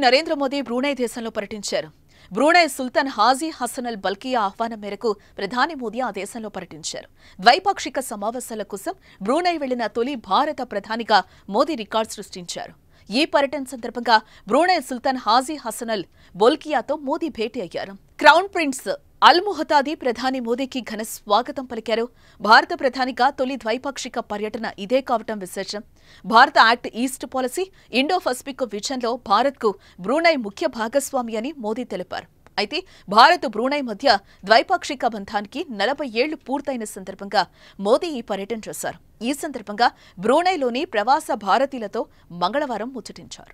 Narendra Modi Brunei దేశంలో పర్యటించారు Brunei సుల్తాన్ హాజీ హసన్ అల్ బల్కియా ఆహ్వానం మేరకు ప్రధాని మోదీ ఆ దేశంలో పర్యటించారు ద్వైపాక్షిక సమావేశాల కోసం బ్రూనై వెళ్లిన తొలి భారత ప్రధానిగా మోదీ రికార్డు సృష్టించారు ఈ పర్యటన సందర్భంగా బ్రూనై సుల్తాన్ హాజీ హసన్ అల్ బొల్కియాతో మోదీ భేటీ అయ్యారు క్రౌన్ ప్రిన్స్ అల్ ముహతాది ప్రధాని మోదీకి ఘన స్వాగతం పలికారు భారత ప్రధానిగా తొలి ద్వైపాక్షిక పర్యటన ఇదే కావటం విశేషం భారత act east policy Indo Pacific విజన్లో భారత్కు బ్రూనై ముఖ్య భాగస్వామి అని మోదీ తెలిపారు అయితే భారత్ బ్రూనై మధ్య ద్వైపాక్షిక బంధానికి నలభై ఏళ్లు పూర్తయిన సందర్భంగా మోదీ ఈ పర్యటన చేశారు ఈ సందర్భంగా బ్రూనైలోని ప్రవాస భారతీయులతో మంగళవారం ముచ్చటించారు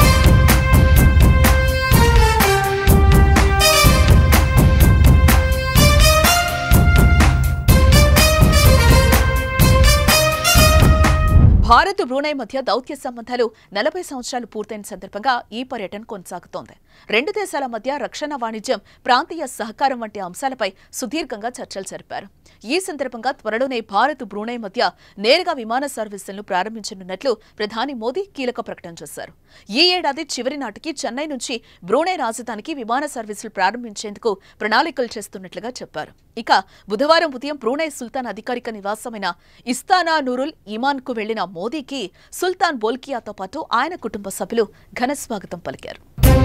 భారత్ బ్రూనై మధ్య దౌత్య సంబంధాలు నలభై సంవత్సరాలు పూర్తయిన సందర్భంగా ఈ పర్యటన కొనసాగుతోంది రెండు దేశాల మధ్య రక్షణ వాణిజ్యం ప్రాంతీయ సహకారం వంటి అంశాలపై సుదీర్ఘంగా చర్చలు జరిపారు ఈ సందర్భంగా త్వరలోనే భారత్ బ్రూనై మధ్య నేరుగా విమాన సర్వీసులను ప్రారంభించనున్నట్లు ప్రధాని మోదీ కీలక ప్రకటన చేశారు ఈ ఏడాది చివరి నాటికి చెన్నై నుంచి బ్రూనై రాజధానికి విమాన సర్వీసులు ప్రారంభించేందుకు ప్రణాళికలు చేస్తున్నట్లుగా చెప్పారు ఇక బుధవారం ఉదయం బ్రూనై సుల్తాన్ అధికారిక నివాసమైన ఇస్తానా నూరుల్ ఇమాన్ కు వెళ్లిన మోదీకి సుల్తాన్ బోల్కియాతో పాటు ఆయన కుటుంబ సభ్యులు ఘన స్వాగతం పలికారు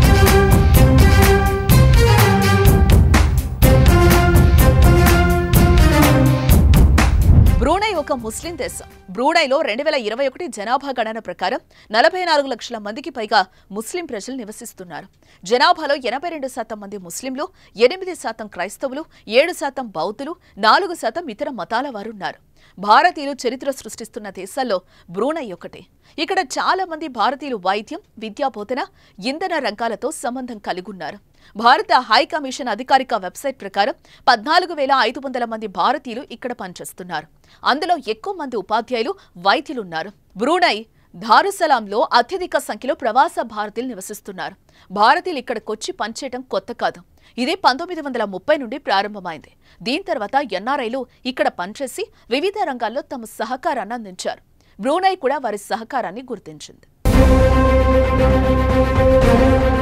బ్రూనై ఒక ముస్లిం దేశం బ్రూనైలో రెండు వేల ఇరవై ఒకటి జనాభా గణన ప్రకారం నలభై నాలుగు లక్షల మందికి పైగా ముస్లిం ప్రజలు నివసిస్తున్నారు జనాభాలో ఎనభై రెండు శాతం మంది ముస్లింలు ఎనిమిది శాతం క్రైస్తవులు ఏడు శాతం బౌద్ధులు నాలుగు శాతం ఇతర మతాల వారు ఉన్నారు భారతీయులు చరిత్ర సృష్టిస్తున్న దేశాల్లో బ్రూనై ఒకటి ఇక్కడ చాలా మంది భారతీయులు వైద్యం విద్యా బోధన ఇంధన రంగాలతో సంబంధం కలిగి ఉన్నారు భారత హై కమిషన్ అధికారిక వెబ్సైట్ ప్రకారం పద్నాలుగు వేల ఐదు వందల మంది భారతీయులు ఇక్కడ పనిచేస్తున్నారు అందులో ఎక్కువ మంది ఉపాధ్యాయులు వైద్యులున్నారు బ్రూనై దారుసలాంలో అత్యధిక సంఖ్యలో ప్రవాస భారతీయులు నివసిస్తున్నారు భారతీయులు ఇక్కడికొచ్చి పనిచేయడం కొత్త కాదు ఇది పంతొమ్మిది వందల ముప్పై నుండి ప్రారంభమైంది దీని తర్వాత ఎన్ఆర్ఐలు ఇక్కడ పనిచేసి వివిధ రంగాల్లో తమ సహకారాన్ని అందించారు బ్రూనై కూడా వారి సహకారాన్ని గుర్తించింది